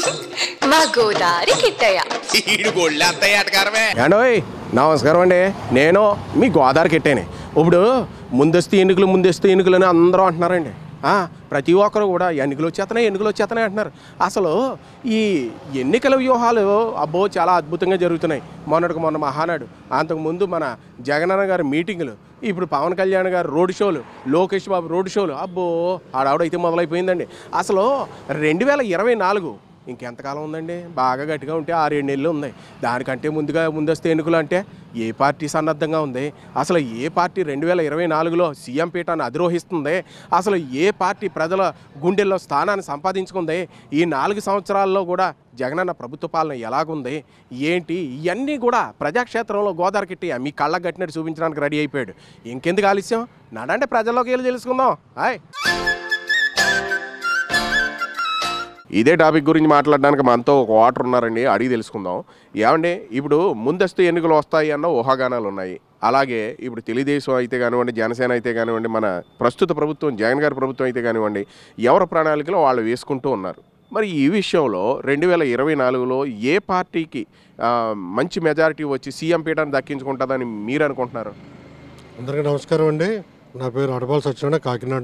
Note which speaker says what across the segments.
Speaker 1: మా గోదారి కిట్టయ్య
Speaker 2: ఈడు గొళ్ళ అత్తయ్య అటకారమే
Speaker 3: ఏండోయ్ నమస్కారం అండి నేను మీ గోదావరి కెట్టాను ఇప్పుడు ముందస్తు ఎన్నికలు ముందస్తు ఎన్నికలు అని అందరూ అంటున్నారండి ఆ, ప్రతి ఒక్కరు కూడా ఎన్నికలు వచ్చేస్తున్నాయి ఎన్నికలు వచ్చేస్తున్నాయి అంటున్నారు అసలు ఈ ఎన్నికల వ్యూహాలు అబ్బో చాలా అద్భుతంగా జరుగుతున్నాయి మొన్నటికి మొన్న మహానాడు అంతకుముందు మన జగనన్న గారి మీటింగులు ఇప్పుడు పవన్ కళ్యాణ్ గారు రోడ్ షోలు లోకేష్ బాబు రోడ్ షోలు అబ్బో ఆడావిడైతే మొదలైపోయిందండి అసలు రెండు వేల ఇరవై నాలుగు ఇంకెంతకాలం ఉందండి బాగా గట్టిగా ఉంటే ఆరేడు నెలలు ఉన్నాయి దానికంటే ముందుగా ముందస్తు ఎన్నికలు అంటే ఏ పార్టీ సన్నద్ధంగా ఉంది అసలు ఏ పార్టీ రెండు వేల ఇరవై నాలుగులో సీఎం పీఠాన్ని అధిరోహిస్తుంది అసలు ఏ పార్టీ ప్రజల గుండెల్లో స్థానాన్ని సంపాదించుకుంది ఈ నాలుగు సంవత్సరాల్లో కూడా జగనన్న ప్రభుత్వ పాలన ఎలాగుంది ఏంటి ఇవన్నీ కూడా ప్రజాక్షేత్రంలో గోదావరి కిట్టి మీ కళ్ళకు కట్టినట్టు చూపించడానికి రెడీ అయిపోయాడు ఇంకెందుకు ఆలస్యం నడంటే ప్రజల్లోకి వెళ్ళి తెలుసుకుందాం హాయ్ ఇదే టాపిక్ గురించి మాట్లాడడానికి మనతో ఒక వాటర్ ఉన్నారండి అడిగి తెలుసుకుందాం ఏమండి ఇప్పుడు ముందస్తు ఎన్నికలు వస్తాయి అన్న ఊహాగానాలు ఉన్నాయి అలాగే ఇప్పుడు తెలుగుదేశం అయితే కానివ్వండి జనసేన అయితే కానివ్వండి మన ప్రస్తుత ప్రభుత్వం జగన్ గారి ప్రభుత్వం అయితే కానివ్వండి ఎవరి ప్రణాళికలో వాళ్ళు వేసుకుంటూ ఉన్నారు మరి ఈ విషయంలో రెండు వేల ఇరవై నాలుగులో ఏ పార్టీకి ఆ, మంచి మెజారిటీ వచ్చి సీఎం పీఠాన్ని దక్కించుకుంటుందని మీరు అనుకుంటున్నారు
Speaker 4: అందరికీ నమస్కారం అండి నా పేరు అడపాల్ సత్యనారాయణ కాకినాడ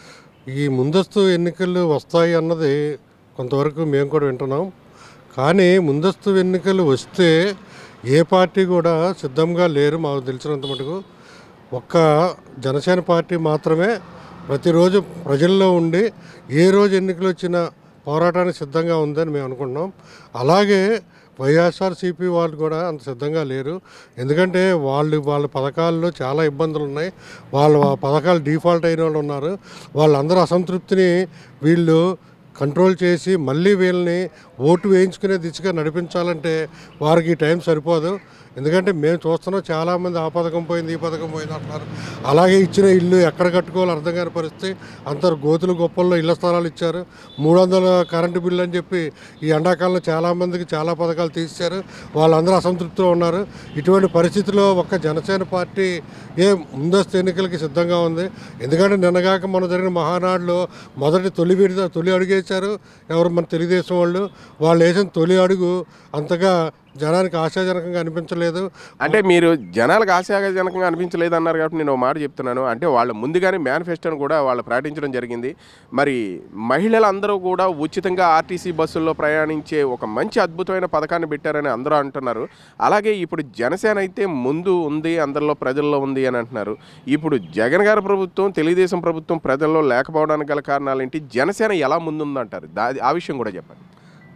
Speaker 4: ఈ ముందస్తు ఎన్నికలు వస్తాయి అన్నది కొంతవరకు మేము కూడా వింటున్నాం కానీ ముందస్తు ఎన్నికలు వస్తే ఏ పార్టీ కూడా సిద్ధంగా లేరు మాకు తెలిసినంత మటుకు ఒక్క జనసేన పార్టీ మాత్రమే ప్రతిరోజు ప్రజల్లో ఉండి ఏ రోజు ఎన్నికలు వచ్చినా పోరాటానికి సిద్ధంగా ఉందని మేము అనుకుంటున్నాం అలాగే వైఎస్ఆర్సీపీ వాళ్ళు కూడా అంత సిద్ధంగా లేరు ఎందుకంటే వాళ్ళు వాళ్ళ పథకాల్లో చాలా ఇబ్బందులు ఉన్నాయి వాళ్ళ పథకాలు డిఫాల్ట్ అయిన వాళ్ళు ఉన్నారు వాళ్ళందరూ అసంతృప్తిని వీళ్ళు కంట్రోల్ చేసి మళ్ళీ వీళ్ళని ఓటు వేయించుకునే దిశగా నడిపించాలంటే వారికి ఈ టైం సరిపోదు ఎందుకంటే మేము చూస్తున్నాం చాలామంది ఆ పథకం పోయింది ఈ పథకం పోయింది అంటున్నారు అలాగే ఇచ్చిన ఇల్లు ఎక్కడ కట్టుకోవాలో అర్థం కాని పరిస్థితి అందరు గోతులు గొప్పల్లో ఇళ్ల స్థలాలు ఇచ్చారు మూడు వందల కరెంటు బిల్లు అని చెప్పి ఈ ఎండాకాలంలో చాలామందికి చాలా పథకాలు తీశారు వాళ్ళందరూ అసంతృప్తిలో ఉన్నారు ఇటువంటి పరిస్థితిలో ఒక్క జనసేన పార్టీ ఏ ముందస్తు ఎన్నికలకి సిద్ధంగా ఉంది ఎందుకంటే నిన్నగాక మన జరిగిన మహానాడులో మొదటి తొలి విడత తొలి అడుగు వేశారు ఎవరు మన తెలుగుదేశం వాళ్ళు వాళ్ళు వేసిన తొలి అడుగు అంతగా జనానికి ఆశాజనకంగా అనిపించలేదు
Speaker 3: అంటే మీరు జనాలకు ఆశాజనకంగా అనిపించలేదు అన్నారు కాబట్టి నేను ఒక మాట చెప్తున్నాను అంటే వాళ్ళు ముందుగానే మేనిఫెస్టోని కూడా వాళ్ళు ప్రకటించడం జరిగింది మరి మహిళలందరూ కూడా ఉచితంగా ఆర్టీసీ బస్సుల్లో ప్రయాణించే ఒక మంచి అద్భుతమైన పథకాన్ని పెట్టారని అందరూ అంటున్నారు అలాగే ఇప్పుడు జనసేన అయితే ముందు ఉంది అందరిలో ప్రజల్లో ఉంది అని అంటున్నారు ఇప్పుడు జగన్ గారి ప్రభుత్వం తెలుగుదేశం ప్రభుత్వం ప్రజల్లో లేకపోవడానికి గల కారణాలు ఏంటి జనసేన ఎలా ముందుందంటారు దా ఆ విషయం కూడా చెప్పండి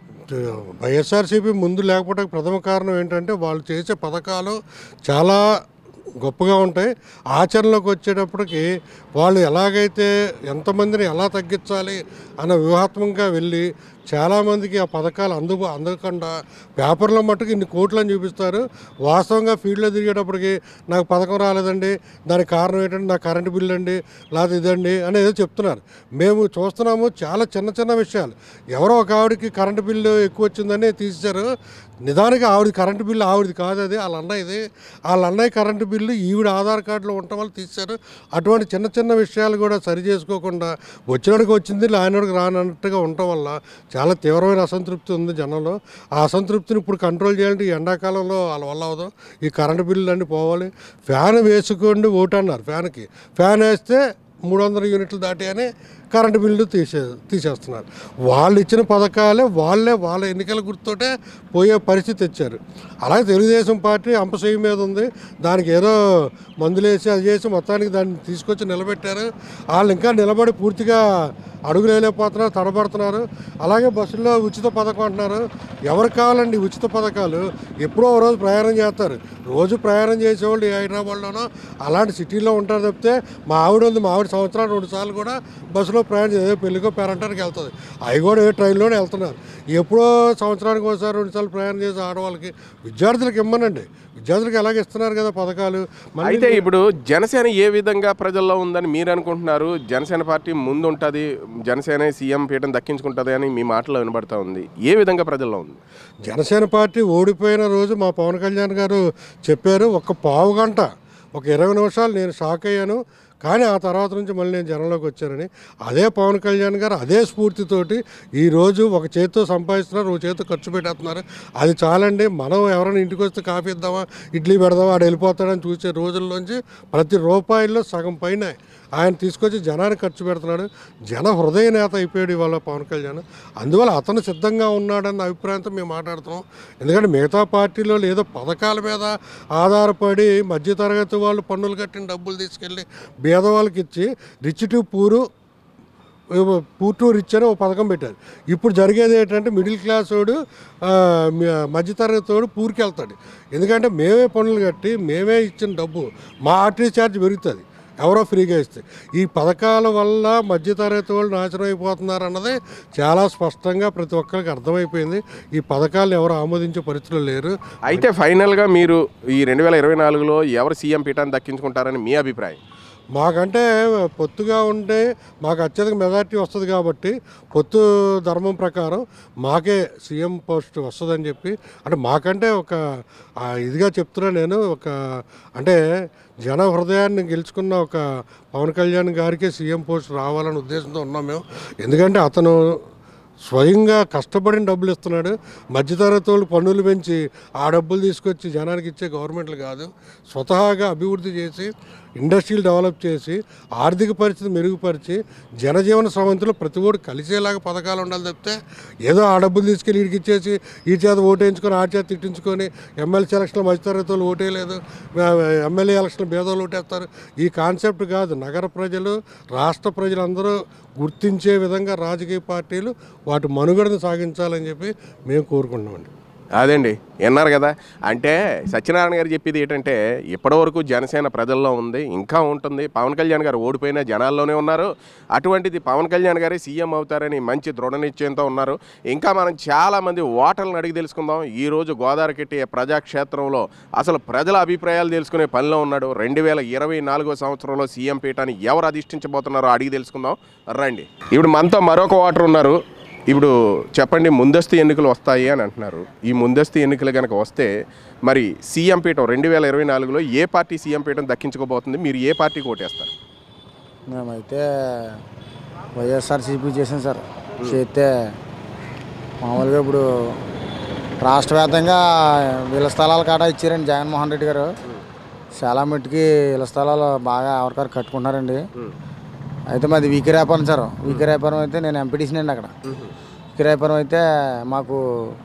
Speaker 4: వైఎస్ఆర్సీపీ ముందు లేకపోవడానికి ప్రథమ కారణం ఏంటంటే వాళ్ళు చేసే పథకాలు చాలా గొప్పగా ఉంటాయి ఆచరణలోకి వచ్చేటప్పటికి వాళ్ళు ఎలాగైతే ఎంతమందిని ఎలా తగ్గించాలి అన్న వ్యూహాత్మకంగా వెళ్ళి చాలామందికి ఆ పథకాలు అందుబా అందకుండా పేపర్లో మట్టుకు ఇన్ని కోట్లు అని చూపిస్తారు వాస్తవంగా ఫీల్డ్లో తిరిగేటప్పటికి నాకు పథకం రాలేదండి దానికి కారణం ఏంటంటే నా కరెంటు బిల్లు అండి లేదా ఇదండి అని ఏదో చెప్తున్నారు మేము చూస్తున్నాము చాలా చిన్న చిన్న విషయాలు ఎవరో ఒక ఆవిడకి కరెంటు బిల్లు ఎక్కువ వచ్చిందని తీసేశారు నిదానికి ఆవిడ కరెంటు బిల్లు ఆవిడది కాదు అది వాళ్ళ అన్నయ్యది వాళ్ళ అన్నయ్య కరెంటు బిల్లు ఈవిడ ఆధార్ కార్డులో ఉండటం వల్ల తీశారు అటువంటి చిన్న చిన్న విషయాలు కూడా సరి చేసుకోకుండా వచ్చినోడికి వచ్చింది లాయనోడికి రానట్టుగా ఉండటం వల్ల చాలా తీవ్రమైన అసంతృప్తి ఉంది జనంలో ఆ అసంతృప్తిని ఇప్పుడు కంట్రోల్ చేయాలంటే ఈ ఎండాకాలంలో వాళ్ళ వల్ల అవదు ఈ కరెంటు బిల్లులు అన్నీ పోవాలి ఫ్యాన్ వేసుకోండి ఓటు అన్నారు ఫ్యాన్కి ఫ్యాన్ వేస్తే మూడు వందల యూనిట్లు దాటి అని కరెంటు బిల్లు తీసే తీసేస్తున్నారు వాళ్ళు ఇచ్చిన పథకాలే వాళ్ళే వాళ్ళ ఎన్నికల గుర్తుతోటే పోయే పరిస్థితి తెచ్చారు అలాగే తెలుగుదేశం పార్టీ అంపశయ్య మీద ఉంది దానికి ఏదో మందులేసి అది చేసి మొత్తానికి దాన్ని తీసుకొచ్చి నిలబెట్టారు వాళ్ళు ఇంకా నిలబడి పూర్తిగా అడుగులు వేయలేకపోతున్నారు తడబడుతున్నారు అలాగే బస్సుల్లో ఉచిత పథకం అంటున్నారు ఎవరికి కావాలండి ఉచిత పథకాలు ఎప్పుడో ఒక రోజు ప్రయాణం చేస్తారు రోజు ప్రయాణం చేసేవాళ్ళు ఏ హైదరాబాద్లోనో అలాంటి సిటీలో ఉంటారు తప్పితే మా ఆవిడ ఉంది మా ఆవిడ సంవత్సరాలు రెండు సార్లు కూడా బస్సులో ప్రయాణం చేసే పెళ్ళికో పేరంటానికి వెళ్తుంది అవి కూడా ఏ ట్రైన్లోనే వెళ్తున్నారు ఎప్పుడో సంవత్సరానికి ఒకసారి రెండు సార్లు ప్రయాణం చేసే ఆడవాళ్ళకి విద్యార్థులకు ఇమ్మనండి విద్యార్థులకు ఎలాగ ఇస్తున్నారు కదా పథకాలు మళ్ళీ
Speaker 3: అయితే ఇప్పుడు జనసేన ఏ విధంగా ప్రజల్లో ఉందని మీరు అనుకుంటున్నారు జనసేన పార్టీ ముందు ఉంటుంది జనసేన సీఎం పీఠం దక్కించుకుంటుంది అని మీ మాటలో వినబడతా ఉంది ఏ విధంగా ప్రజల్లో ఉంది
Speaker 4: జనసేన పార్టీ ఓడిపోయిన రోజు మా పవన్ కళ్యాణ్ గారు చెప్పారు ఒక పావు గంట ఒక ఇరవై నిమిషాలు నేను షాక్ అయ్యాను కానీ ఆ తర్వాత నుంచి మళ్ళీ నేను జనంలోకి వచ్చానని అదే పవన్ కళ్యాణ్ గారు అదే స్ఫూర్తితోటి ఈరోజు ఒక చేతితో సంపాదిస్తున్నారు ఒక చేతితో ఖర్చు పెట్టేస్తున్నారు అది చాలండి మనం ఎవరైనా ఇంటికి వస్తే కాఫీ ఇద్దామా ఇడ్లీ పెడదామా ఆడు వెళ్ళిపోతాడని చూసే రోజుల్లోంచి ప్రతి రూపాయల్లో సగం పైన ఆయన తీసుకొచ్చి జనానికి ఖర్చు పెడుతున్నాడు జన హృదయ నేత అయిపోయాడు ఇవాళ పవన్ కళ్యాణ్ అందువల్ల అతను సిద్ధంగా ఉన్నాడన్న అభిప్రాయంతో మేము మాట్లాడుతున్నాం ఎందుకంటే మిగతా పార్టీలో ఏదో పథకాల మీద ఆధారపడి మధ్యతరగతి వాళ్ళు పన్నులు కట్టిన డబ్బులు తీసుకెళ్ళి పేదవాళ్ళకి ఇచ్చి rich to poor poor to rich అని ఒక పథకం పెట్టారు ఇప్పుడు జరిగేది ఏంటంటే మిడిల్ క్లాస్ వాడు ఆ, మ- మధ్యతరగతి వాడు పూర్కి వెళ్తాడు ఎందుకంటే మేమే పనులు కట్టి మేమే ఇచ్చిన డబ్బు మా ఆర్టీసీ ఛార్జ్ పెరుగుతుంది ఎవరో ఫ్రీగా ఇస్తే ఈ పథకాల వల్ల మధ్యతరగతి వాళ్ళు నాశనం అయిపోతున్నారు అన్నది చాలా స్పష్టంగా ప్రతి ఒక్కరికి అర్థమైపోయింది ఈ పథకాలను ఎవరు ఆమోదించే పరిస్థితులు లేరు
Speaker 3: అయితే ఫైనల్గా మీరు ఈ రెండు వేల ఇరవై నాలుగులో ఎవరు సీఎం పీఠాన్ని దక్కించుకుంటారని మీ అభిప్రాయం
Speaker 4: మాకంటే పొత్తుగా ఉంటే మాకు అత్యధిక మెజార్టీ వస్తుంది కాబట్టి పొత్తు ధర్మం ప్రకారం మాకే సీఎం పోస్ట్ వస్తుందని చెప్పి అంటే మాకంటే ఒక ఆ, ఇదిగా చెప్తున్నా నేను ఒక అంటే జన హృదయాన్ని గెలుచుకున్న ఒక పవన్ కళ్యాణ్ గారికి సీఎం పోస్ట్ రావాలనే ఉద్దేశంతో ఉన్నాం మేము ఎందుకంటే అతను స్వయంగా కష్టపడిన డబ్బులు ఇస్తున్నాడు మధ్యతరగతి వాళ్ళు పన్నులు పెంచి ఆ డబ్బులు తీసుకొచ్చి జనానికి ఇచ్చే గవర్నమెంట్లు కాదు స్వతహాగా అభివృద్ధి చేసి ఇండస్ట్రీలు డెవలప్ చేసి ఆర్థిక పరిస్థితి మెరుగుపరిచి జనజీవన స్రవంతిలో ప్రతి ఓడు కలిసేలాగా పథకాలు ఉండాలి తప్పితే ఏదో ఆ డబ్బులు తీసుకెళ్ళి వీడికి ఇచ్చేసి ఈ చేత ఓటేయించుకొని ఆ చేత తిట్టించుకొని ఎమ్మెల్సీ ఎలక్షన్లో మధ్యతరగతి వాళ్ళు ఓటేయలేదు ఎమ్మెల్యే ఎలక్షన్లో భేదాలు ఓటేస్తారు ఈ కాన్సెప్ట్ కాదు నగర ప్రజలు రాష్ట్ర ప్రజలందరూ గుర్తించే విధంగా రాజకీయ పార్టీలు వాటి మనుగడను సాగించాలని చెప్పి మేము కోరుకుంటున్నామండి
Speaker 3: అదండి విన్నారు కదా అంటే సత్యనారాయణ గారు చెప్పేది ఏంటంటే ఇప్పటివరకు జనసేన ప్రజల్లో ఉంది ఇంకా ఉంటుంది పవన్ కళ్యాణ్ గారు ఓడిపోయిన జనాల్లోనే ఉన్నారు అటువంటిది పవన్ కళ్యాణ్ గారే సీఎం అవుతారని మంచి దృఢ నిశ్చయంతో ఉన్నారు ఇంకా మనం చాలామంది ఓటర్లను అడిగి తెలుసుకుందాం ఈరోజు గోదావరికెట్టి ప్రజాక్షేత్రంలో అసలు ప్రజల అభిప్రాయాలు తెలుసుకునే పనిలో ఉన్నాడు రెండు వేల ఇరవై నాలుగో సంవత్సరంలో సీఎం పీఠాన్ని ఎవరు అధిష్ఠించబోతున్నారో అడిగి తెలుసుకుందాం రండి ఇప్పుడు మనతో మరొక ఓటర్ ఉన్నారు ఇప్పుడు చెప్పండి ముందస్తు ఎన్నికలు వస్తాయి అని అంటున్నారు ఈ ముందస్తు ఎన్నికలు కనుక వస్తే మరి సీఎం పీఠం రెండు వేల ఇరవై నాలుగులో ఏ పార్టీ సీఎం పీఠం దక్కించుకోబోతుంది మీరు ఏ పార్టీకి ఓటేస్తారు
Speaker 5: మేమైతే వైఎస్ఆర్సీపీ చేసాం సార్ చేస్తే మామూలుగా ఇప్పుడు రాష్ట్ర వ్యాప్తంగా ఇళ్ల స్థలాలు కాటా ఇచ్చారండి జగన్మోహన్ రెడ్డి గారు చాలా మట్టుకి ఇళ్ల స్థలాలు బాగా ఎవరికారు కట్టుకుంటున్నారండి అయితే మాది వీకిరాపురం సార్ వీకిరాపురం అయితే నేను ఎంపీటీసీ అండి అక్కడ వీకిరాపురం అయితే మాకు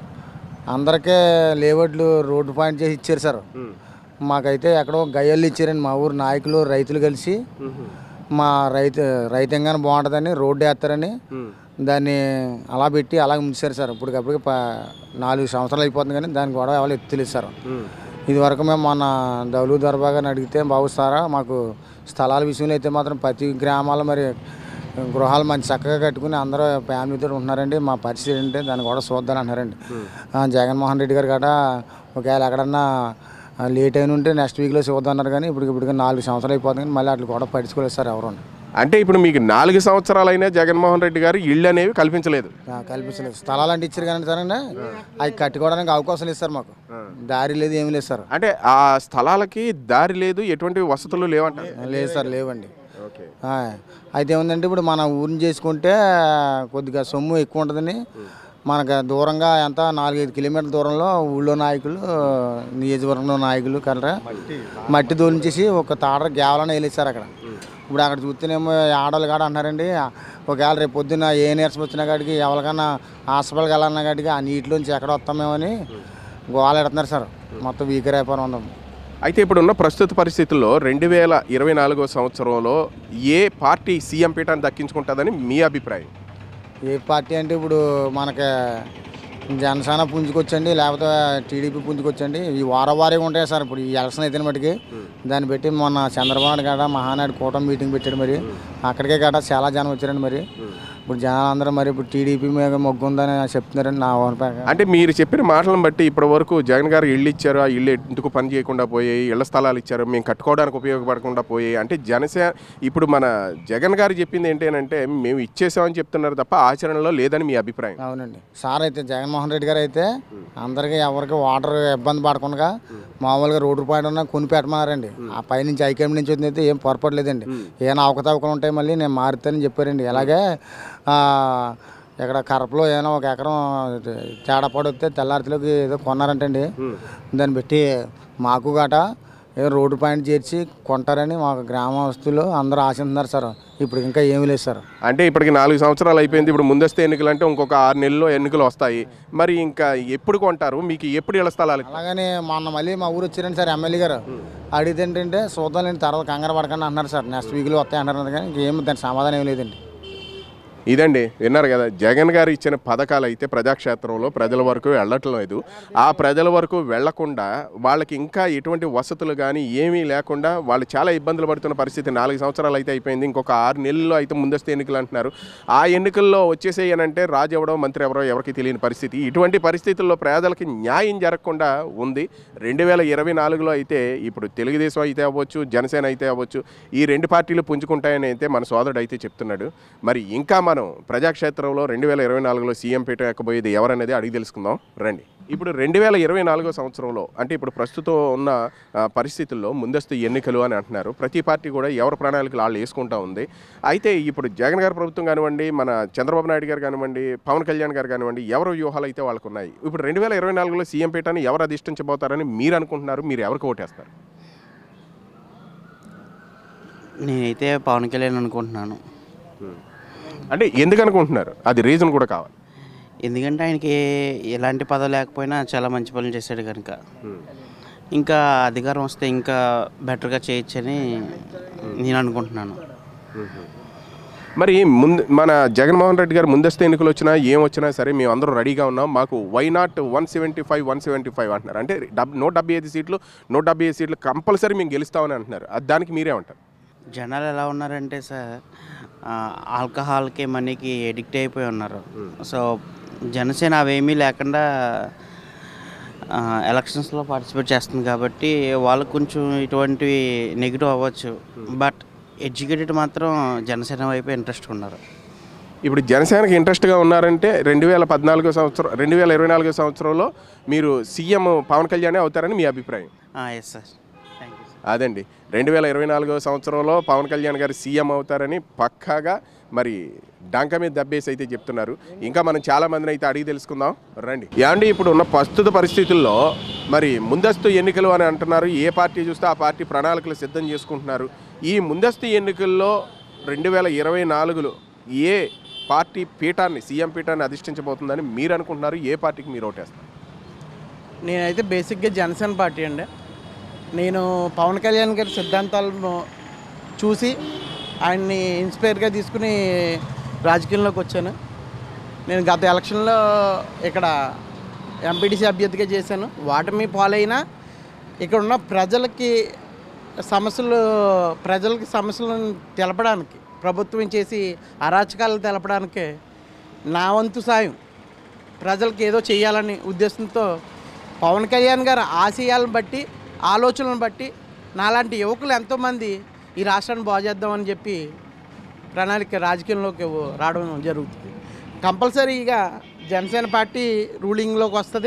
Speaker 5: అందరికీ లేవడ్లు రోడ్డు పాయింట్ చేసి ఇచ్చారు సార్ మాకైతే ఎక్కడో గయ్యళ్ళు ఇచ్చారండి మా ఊరు నాయకులు రైతులు కలిసి మా రైతు రైతాంగాన్ని బాగుంటుందని రోడ్డు వేస్తారని దాన్ని అలా పెట్టి అలా ఉంచారు సార్ ఇప్పటికప్పటికి ప నాలుగు సంవత్సరాలు అయిపోతుంది కానీ దాని గొడవ ఎవరు ఎత్తులేదు సార్ ఇది వరకు మేము మొన్న దౌలు దర్బాగాని అడిగితే బాబు సారా మాకు స్థలాల విషయంలో అయితే మాత్రం ప్రతి గ్రామాల్లో మరి గృహాలు మంచి చక్కగా కట్టుకుని అందరూ ఫ్యామిలీతో ఉంటున్నారండి మా పరిస్థితి ఏంటంటే దాన్ని కూడా చూద్దాని అంటున్నారండి ఆ, జగన్మోహన్ రెడ్డి గారు కూడా ఒకవేళ ఎక్కడన్నా ఆ, లేట్ అయిన ఉంటే నెక్స్ట్ వీక్లో చూద్దాం అన్నారు కానీ ఇప్పుడు ఇప్పుడు నాలుగు సంవత్సరాలు అయిపోతుంది కానీ మళ్ళీ అట్లా కూడా పట్టించుకోలేదు సార్ ఎవరు
Speaker 3: అంటే ఇప్పుడు మీకు నాలుగు సంవత్సరాలైనా జగన్మోహన్ రెడ్డి గారు ఇళ్ళు అనేవి కల్పించలేదు
Speaker 5: కల్పించలేదు స్థలాలు అంటే ఇచ్చారు కానీ సార్ అండి అవి కట్టుకోవడానికి అవకాశం లేదు సార్ మాకు దారి లేదు ఏమీ లేదు సార్
Speaker 3: అంటే ఆ స్థలాలకి దారి లేదు ఎటువంటి వసతులు లేవంట
Speaker 5: లేదు సార్ లేవండి
Speaker 3: ఓకే
Speaker 5: ఆ, అయితే ఏముందంటే ఇప్పుడు మన ఊరిని చేసుకుంటే కొద్దిగా సొమ్ము ఎక్కువ ఉంటుందని మనకు దూరంగా ఎంత నాలుగైదు కిలోమీటర్ల దూరంలో ఊళ్ళో నాయకులు నియోజకవర్గంలో నాయకులు కలరా మట్టి దోలించేసి ఒక తాడర గ్యావలని వెళ్ళేసారు అక్కడ ఇప్పుడు అక్కడ చూస్తేనేమో ఆడవాళ్ళు కాడ అంటారండి ఒకవేళ రేపు పొద్దున్న ఏ నీరసం వచ్చిన కాడికి ఎవరికన్నా హాస్పిటల్కి వెళ్ళాలన్న కాడికి ఆ నీటిలోంచి ఎక్కడ వస్తామేమని గోవాలు ఎడుతున్నారు సార్ మొత్తం వీకరైపోవడం ఉందాం
Speaker 3: అయితే ఇప్పుడున్న ప్రస్తుత పరిస్థితుల్లో రెండు వేల ఇరవై నాలుగో సంవత్సరంలో ఏ పార్టీ సీఎం పీఠాన్ని దక్కించుకుంటుందని మీ అభిప్రాయం
Speaker 5: ఏ పార్టీ అంటే ఇప్పుడు మనకి జనసేన పుంజుకొచ్చండి లేకపోతే టీడీపీ పుంజుకొచ్చండి ఈ వారవారీగా ఉంటాయి సార్ ఇప్పుడు ఈ ఎలక్షన్ అయితే మటుకి దాన్ని బట్టి మొన్న చంద్రబాబు నాయుడు కాడ మహానాయుడు కూటమి మీటింగ్ పెట్టాడు మరి అక్కడికే కాడ చాలా జనం వచ్చారండి మరి ఇప్పుడు జనాలు అందరూ మరి ఇప్పుడు టీడీపీ మీద మొగ్గు ఉందని చెప్తున్నారండి నా ఓనపేక
Speaker 3: అంటే మీరు చెప్పిన మాటలను బట్టి ఇప్పటి వరకు జగన్ గారు ఇల్లు ఇచ్చారు ఆ ఇల్లు ఎందుకు పని చేయకుండా పోయాయి ఇళ్ల స్థలాలు ఇచ్చారు మేము కట్టుకోవడానికి ఉపయోగపడకుండా పోయాయి అంటే జనసేన ఇప్పుడు మన జగన్ గారు చెప్పింది ఏంటంటే మేము ఇచ్చేసామని చెప్తున్నారు తప్ప ఆచరణలో లేదని మీ అభిప్రాయం
Speaker 5: అవునండి సార్ అయితే జగన్మోహన్ జగన్మోహన్ రెడ్డి గారు అయితే అందరికీ ఎవరికి వాటర్ ఇబ్బంది పడకుండా మామూలుగా రోడ్డు పాయింట్ ఉన్న కొని పెట్టమన్నారండి ఆ పైనుంచి ఐకేఎం నుంచి వచ్చింది అయితే ఏం పొరపడలేదండి ఏమైనా అవకతవకలు ఉంటాయి మళ్ళీ నేను మారుతానని చెప్పారండి అలాగే ఆ, ఇక్కడ కరపలో ఏమైనా ఒక ఎకరం తేడా పడితే తెల్లారిలోకి ఏదో కొన్నారంటండి దాన్ని పెట్టి మాకు గట ఏదో రోడ్డు పాయింట్ చేర్చి కొంటారని మా గ్రామస్తులు అందరూ ఆశిస్తున్నారు సార్ ఇప్పుడు ఇంకా ఏమీ లేదు సార్
Speaker 3: అంటే ఇప్పటికి నాలుగు సంవత్సరాలు అయిపోయింది ఇప్పుడు ముందస్తు ఎన్నికలు అంటే ఇంకొక ఆరు నెలల్లో ఎన్నికలు వస్తాయి మరి ఇంకా ఎప్పుడు కొంటారు మీకు ఎప్పుడు ఇళ్ల స్థలాలు
Speaker 5: అలాగని మొన్న మళ్ళీ మా ఊరు వచ్చారండి సార్ ఎమ్మెల్యే గారు అడిగితే ఏంటంటే చూద్దాం లేని తర్వాత కంగారు పడకండి అన్నారు సార్ నెక్స్ట్ వీక్లో వస్తాయి అన్నారు కానీ ఇంకేం దాని సమాధానం ఏం లేదండి
Speaker 3: ఇదండి విన్నారు కదా జగన్ గారు ఇచ్చిన పథకాలు అయితే ప్రజాక్షేత్రంలో ప్రజల వరకు వెళ్ళటం లేదు ఆ ప్రజల వరకు వెళ్లకుండా వాళ్ళకి ఇంకా ఎటువంటి వసతులు కానీ ఏమీ లేకుండా వాళ్ళు చాలా ఇబ్బందులు పడుతున్న పరిస్థితి నాలుగు సంవత్సరాలు అయితే అయిపోయింది ఇంకొక ఆరు నెలల్లో అయితే ముందస్తు ఎన్నికలు అంటున్నారు ఆ ఎన్నికల్లో వచ్చేసేయనంటే రాజు ఎవడో మంత్రి ఎవరో ఎవరికి తెలియని పరిస్థితి ఇటువంటి పరిస్థితుల్లో పేదలకి న్యాయం జరగకుండా ఉంది రెండు వేల ఇరవై నాలుగులో అయితే ఇప్పుడు తెలుగుదేశం అయితే అవ్వచ్చు జనసేన అయితే అవ్వచ్చు ఈ రెండు పార్టీలు పుంజుకుంటాయని అయితే మన సోదరుడు అయితే చెప్తున్నాడు మరి ఇంకా మనం ప్రజాక్షేత్రంలో రెండు వేల ఇరవై నాలుగులో సీఎం పీట ఎక్కబోయేది ఎవరనేది అడిగి తెలుసుకుందాం రండి ఇప్పుడు రెండు వేల ఇరవై నాలుగో సంవత్సరంలో అంటే ఇప్పుడు ప్రస్తుతం ఉన్న ఆ, పరిస్థితుల్లో ముందస్తు ఎన్నికలు అని అంటున్నారు ప్రతి పార్టీ కూడా ఎవరి ప్రణాళికలు వాళ్ళు వేసుకుంటా ఉంది అయితే ఇప్పుడు జగన్ గారి ప్రభుత్వం కానివ్వండి మన చంద్రబాబు నాయుడు గారు కానివ్వండి పవన్ కళ్యాణ్ గారు కానివ్వండి ఎవరు వ్యూహాలు అయితే వాళ్ళకు ఉన్నాయి ఇప్పుడు రెండు వేల ఇరవై నాలుగులో సీఎం పీఠాన్ని ఎవరు అధిష్టించబోతారని మీరు అనుకుంటున్నారు మీరు ఎవరికి ఓటేస్తారు
Speaker 6: నేనైతే పవన్ కళ్యాణ్ అనుకుంటున్నాను
Speaker 3: అంటే ఎందుకు అనుకుంటున్నారు అది రీజన్ కూడా కావాలి
Speaker 6: ఎందుకంటే ఆయనకి ఎలాంటి పదవి లేకపోయినా చాలా మంచి పనులు చేశాడు కనుక ఇంకా అధికారం వస్తే ఇంకా బెటర్గా చేయొచ్చని నేను అనుకుంటున్నాను
Speaker 3: మరి ముందు మన జగన్మోహన్ రెడ్డి గారు ముందస్తు ఎన్నికలు వచ్చినా ఏం వచ్చినా సరే మేము అందరూ రెడీగా ఉన్నాం మాకు why not one seventy five one seventy five అంటున్నారు అంటే డబ్ నూట డెబ్బై ఐదు సీట్లు నూట డెబ్బై ఐదు సీట్లు కంపల్సరీ మేము గెలుస్తామని అంటున్నారు అది దానికి మీరే ఉంటారు
Speaker 6: జనాలు ఎలా ఉన్నారంటే సార్ ఆ, ఆల్కహాల్కి మనీకి ఎడిక్ట్ అయిపోయి ఉన్నారు సో జనసేన అవేమీ లేకుండా ఆ, ఎలక్షన్స్లో పార్టిసిపేట్ చేస్తుంది కాబట్టి వాళ్ళకు కొంచెం ఇటువంటివి నెగిటివ్ అవ్వచ్చు బట్ ఎడ్యుకేటెడ్ మాత్రం జనసేన వైపు ఇంట్రెస్ట్ ఉన్నారు
Speaker 3: ఇప్పుడు జనసేనకి ఇంట్రెస్ట్గా ఉన్నారంటే రెండు వేల పద్నాలుగో సంవత్సరం రెండు వేల ఇరవై నాలుగో సంవత్సరంలో మీరు సీఎం పవన్ కళ్యాణే అవుతారని మీ అభిప్రాయం
Speaker 6: ఎస్ సార్ థ్యాంక్ యూ
Speaker 3: అదండి రెండు వేల ఇరవై నాలుగో సంవత్సరంలో పవన్ కళ్యాణ్ గారు సీఎం అవుతారని పక్కాగా మరి డంక మీద దబ్బేసి అయితే చెప్తున్నారు ఇంకా మనం చాలా మందిని అయితే అడిగి తెలుసుకుందాం రండి ఏమండి ఇప్పుడు ఉన్న ప్రస్తుత పరిస్థితుల్లో మరి ముందస్తు ఎన్నికలు అని అంటున్నారు ఏ పార్టీ చూస్తే ఆ పార్టీ ప్రణాళికలు సిద్ధం చేసుకుంటున్నారు ఈ ముందస్తు ఎన్నికల్లో రెండు వేల ఇరవై నాలుగులో ఏ పార్టీ పీఠాన్ని సీఎం పీఠాన్ని అధిష్ఠించబోతుందని మీరు అనుకుంటున్నారు ఏ పార్టీకి మీరు ఓటేస్తారు
Speaker 7: నేనైతే బేసిక్గా జనసేన పార్టీ అండి నేను పవన్ కళ్యాణ్ గారి సిద్ధాంతాలను చూసి ఆయన్ని ఇన్స్పైర్గా తీసుకుని రాజకీయంలోకి వచ్చాను నేను గత ఎలక్షన్లో ఇక్కడ ఎంపీటీసీ అభ్యర్థిగా చేశాను వాటమి పాలైనా ఇక్కడ ఉన్న ప్రజలకి సమస్యలు ప్రజలకి సమస్యలను తెలపడానికి ప్రభుత్వం చేసి అరాచకాలు తెలపడానికి నా వంతు సాయం ప్రజలకు ఏదో చేయాలని ఉద్దేశంతో పవన్ కళ్యాణ్ గారు ఆశయాలను బట్టి ఆలోచనలను బట్టి నాలాంటి యువకులు ఎంతోమంది ఈ రాష్ట్రాన్ని బాగు చేద్దామని చెప్పి ప్రణాళిక రాజకీయంలోకి రావడం జరుగుతుంది కంపల్సరీగా జనసేన పార్టీ రూలింగ్లోకి వస్తుంది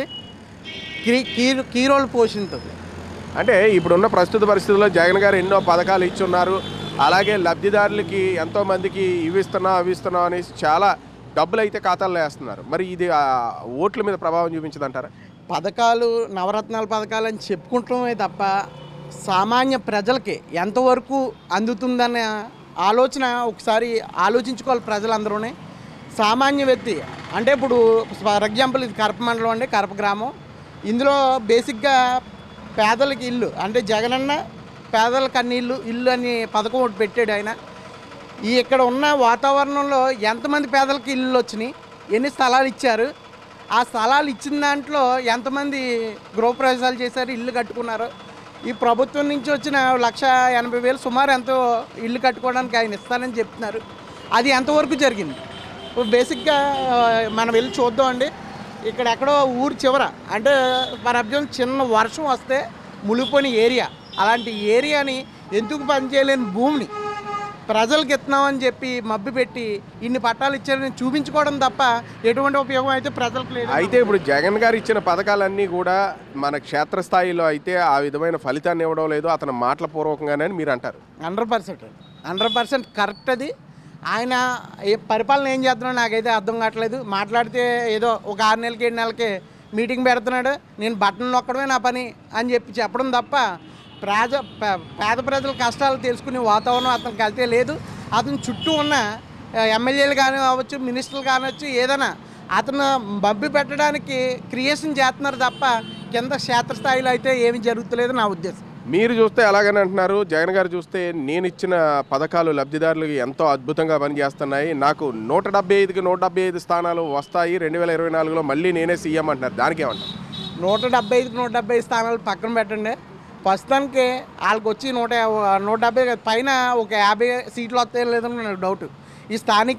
Speaker 7: కీ కీ కీ రోల్ పోషిస్తుంది
Speaker 3: అంటే ఇప్పుడున్న ప్రస్తుత పరిస్థితుల్లో జగన్ గారు ఎన్నో పథకాలు ఇచ్చున్నారు అలాగే లబ్ధిదారులకి ఎంతో మందికి ఇవి ఇస్తున్నాం అవి ఇస్తున్నాం అనేసి చాలా డబ్బులు అయితే ఖాతాల్లో వేస్తున్నారు మరి ఇది ఆ, ఓట్ల మీద ప్రభావం చూపించదంటారా
Speaker 7: పథకాలు నవరత్నాల పథకాలు అని చెప్పుకుంటామే తప్ప సామాన్య ప్రజలకి ఎంతవరకు అందుతుందన్న ఆలోచన ఒకసారి ఆలోచించుకోవాలి ప్రజలందరూనే సామాన్య వ్యక్తి అంటే ఇప్పుడు ఫర్ ఎగ్జాంపుల్ ఇది కరప మండలం అండి కరప గ్రామం ఇందులో బేసిక్గా పేదలకి ఇల్లు అంటే జగనన్న పేదలకు అన్ని ఇల్లు ఇల్లు అని పథకం ఒకటి పెట్టాడు ఆయన ఈ ఇక్కడ ఉన్న వాతావరణంలో ఎంతమంది పేదలకు ఇల్లు వచ్చినాయి ఎన్ని స్థలాలు ఇచ్చారు ఆ స్థలాలు ఇచ్చిన దాంట్లో ఎంతమంది గృహప్రవేశాలు చేశారు ఇల్లు కట్టుకున్నారు ఈ ప్రభుత్వం నుంచి వచ్చిన లక్ష ఎనభై వేలు సుమారు ఎంతో ఇల్లు కట్టుకోవడానికి ఆయన ఇస్తానని చెప్తున్నారు అది ఎంతవరకు జరిగింది ఇప్పుడు బేసిక్గా ఆ, మనం వెళ్ళి చూద్దామండి ఇక్కడ ఎక్కడో ఊరు చివర అంటే ఫర్ ఎగ్జాంపుల్ చిన్న వర్షం వస్తే మునిగిపోయిన ఏరియా అలాంటి ఏరియాని ఎందుకు పనిచేయలేని భూమిని ప్రజలకు ఇస్తున్నామని చెప్పి మబ్బి పెట్టి ఇన్ని పట్టాలు ఇచ్చారని చూపించుకోవడం తప్ప ఎటువంటి ఉపయోగం అయితే ప్రజలకు లేదు
Speaker 3: అయితే ఇప్పుడు జగన్ గారు ఇచ్చిన పథకాలన్నీ కూడా మన క్షేత్రస్థాయిలో అయితే ఆ విధమైన ఫలితాన్ని ఇవ్వడం లేదు అతను మాటల పూర్వకంగానే అని మీరు అంటారు
Speaker 7: hundred percent hundred percent correct అది ఆయన ఏ పరిపాలన ఏం చేస్తున్నాడో నాకైతే అర్థం కావట్లేదు మాట్లాడితే ఏదో ఒక ఆరు నెలలకి ఏడు నెలలకి మీటింగ్ పెడుతున్నాడు నేను బట్టలు నొక్కడమే నా పని అని చెప్పి చెప్పడం తప్ప ప్రజ పే- పేద ప్రజల కష్టాలు తెలుసుకునే వాతావరణం అతనికి అయితే లేదు అతని చుట్టూ ఉన్న ఆ, ఎమ్మెల్యేలు కానీ అవ్వచ్చు మినిస్టర్లు కానొచ్చు ఏదైనా అతను మబ్బి పెట్టడానికి క్రియేషన్ చేస్తున్నారు తప్ప కింద క్షేత్రస్థాయిలో అయితే ఏమీ జరుగుతలేదు నా ఉద్దేశం
Speaker 3: మీరు చూస్తే అలాగని అంటున్నారు జగన్ గారు చూస్తే నేను ఇచ్చిన పథకాలు లబ్ధిదారులకు ఎంతో అద్భుతంగా పనిచేస్తున్నాయి నాకు నూట డెబ్బై ఐదుకి నూట డెబ్బై ఐదు స్థానాలు వస్తాయి రెండు వేల ఇరవై నాలుగులో మళ్ళీ నేనే సీఎం అంటున్నారు దానికి ఏమంటారు
Speaker 7: నూట డెబ్బై ఐదుకి నూట డెబ్బై ఐదు స్థానాలు పక్కన పెట్టండి ప్రస్తుతానికి వాళ్ళకి వచ్చి నూట యా- నూట డెబ్బై కాదు, పైన ఒక యాభై సీట్లు వస్తాయో లేదని నాకు డౌట్ ఈ స్థానిక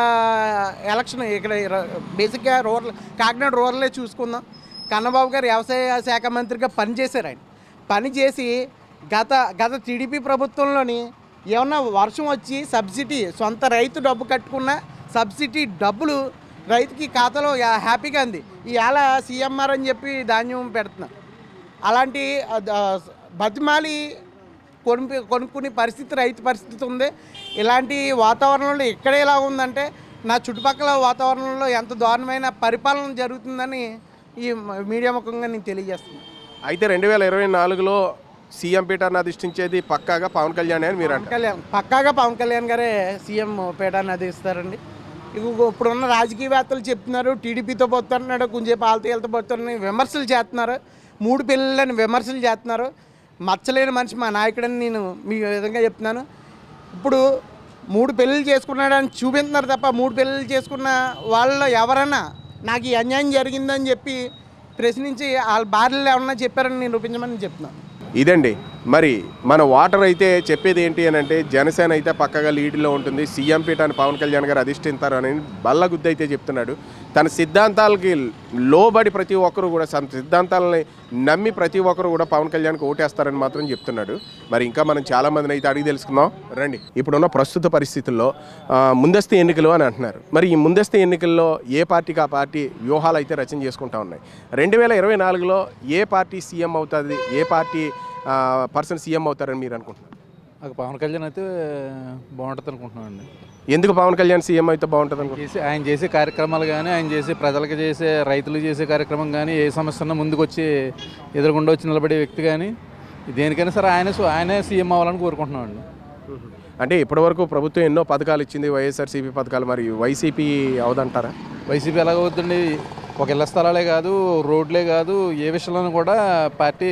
Speaker 7: ఎలక్షన్ ఇక్కడ ర- బేసిక్గా రూరల్ కాకినాడ రూరలే చూసుకుందాం కన్నబాబు గారు వ్యవసాయ శాఖ మంత్రిగా పనిచేశారు ఆయన పని చేసి గత గత టీడీపీ ప్రభుత్వంలోని ఏమన్నా వర్షం వచ్చి సబ్సిడీ సొంత రైతు డబ్బు కట్టుకున్న సబ్సిడీ డబ్బులు రైతుకి ఖాతాలో యా- హ్యాపీగా ఉంది ఇవాళ సీఎంఆర్ అని చెప్పి ధాన్యం పెడుతున్నారు అలాంటి ఆ, ద- బతిమాలి కొనుక్కు కొనుక్కునే పరిస్థితి రైతు పరిస్థితి ఉంది ఇలాంటి వాతావరణంలో ఎక్కడ ఎలా ఉందంటే నా చుట్టుపక్కల వాతావరణంలో ఎంత దారుణమైన పరిపాలన జరుగుతుందని ఈ మీడియా ముఖంగా నేను తెలియజేస్తున్నాను
Speaker 3: అయితే రెండు వేల ఇరవై నాలుగులో సీఎం పీఠాన్ని అధిష్ఠించేది పక్కాగా పవన్ కళ్యాణ్ అని మీరు అంటారు
Speaker 7: కళ్యాణ్ పక్కాగా పవన్ కళ్యాణ్ గారే సీఎం పీఠాన్ని అధిస్తారండి ఇక ఇప్పుడున్న రాజకీయవేత్తలు చెప్తున్నారు టీడీపీతో పోతున్నాడు కొంచెంసేపు వాళ్ళతో వీళ్ళతో పోతున్నారని విమర్శలు చేస్తున్నారు మూడు పిల్లలని విమర్శలు చేస్తున్నారు మచ్చలేని మనిషి మా నాయకుడని నేను మీ విధంగా చెప్తున్నాను ఇప్పుడు మూడు పెళ్ళిళ్ళు చేసుకున్నాడని చూపిస్తున్నారు తప్ప మూడు పెళ్ళిళ్ళు చేసుకున్న వాళ్ళలో ఎవరన్నా నాకు ఈ అన్యాయం జరిగిందని చెప్పి ప్రశ్నించి వాళ్ళ భార్యలు ఏమన్నా చెప్పారని నేను రూపించమని చెప్తున్నాను
Speaker 3: ఇదండి మరి మన వాటర్ అయితే చెప్పేది ఏంటి అని అంటే జనసేన అయితే పక్కగా లీడ్లో ఉంటుంది సీఎం పీఠాన్ని పవన్ కళ్యాణ్ గారు అధిష్ఠిస్తారు అని బల్ల గుద్ది అయితే చెప్తున్నాడు తన సిద్ధాంతాలకి లోబడి ప్రతి ఒక్కరు కూడా తన సిద్ధాంతాలని నమ్మి ప్రతి ఒక్కరు కూడా పవన్ కళ్యాణ్కి ఓటేస్తారని మాత్రం చెప్తున్నాడు మరి ఇంకా మనం చాలా మందిని అయితే అడిగి తెలుసుకుందాం రండి ఇప్పుడున్న ప్రస్తుత పరిస్థితుల్లో ఆ, ముందస్తు ఎన్నికలు అని అంటున్నారు మరి ఈ ముందస్తు ఎన్నికల్లో ఏ పార్టీకి ఆ పార్టీ వ్యూహాలు అయితే రచన చేసుకుంటా ఉన్నాయి రెండు వేల ఇరవై నాలుగులో ఏ పార్టీ సీఎం అవుతుంది ఏ పార్టీ పర్సన్ సీఎం అవుతారని మీరు అనుకుంటున్నారు
Speaker 8: నాకు పవన్ కళ్యాణ్ అయితే బాగుంటుంది అనుకుంటున్నామండి
Speaker 3: ఎందుకు పవన్ కళ్యాణ్ సీఎం అయితే బాగుంటుంది అనుకుంటున్నారు
Speaker 8: చేసే ఆయన చేసే కార్యక్రమాలు కానీ ఆయన చేసే ప్రజలకు చేసే రైతులు చేసే కార్యక్రమం కానీ ఏ సమస్య ఉన్నా ముందుకు వచ్చి ఎదురుగుండా వచ్చి నిలబడే వ్యక్తి కానీ దేనికైనా సరే ఆయనే సు- ఆయనే సీఎం అవ్వాలని కోరుకుంటున్నామండి
Speaker 3: అంటే ఇప్పటివరకు ప్రభుత్వం ఎన్నో పథకాలు ఇచ్చింది వైఎస్ఆర్సీపీ పథకాలు మరి వైసీపీ అవదంటారా
Speaker 8: వైసీపీ ఎలాగవుతుంది ఒక ఇళ్ల స్థలాలే కాదు రోడ్లే కాదు ఏ విషయంలోనూ కూడా పార్టీ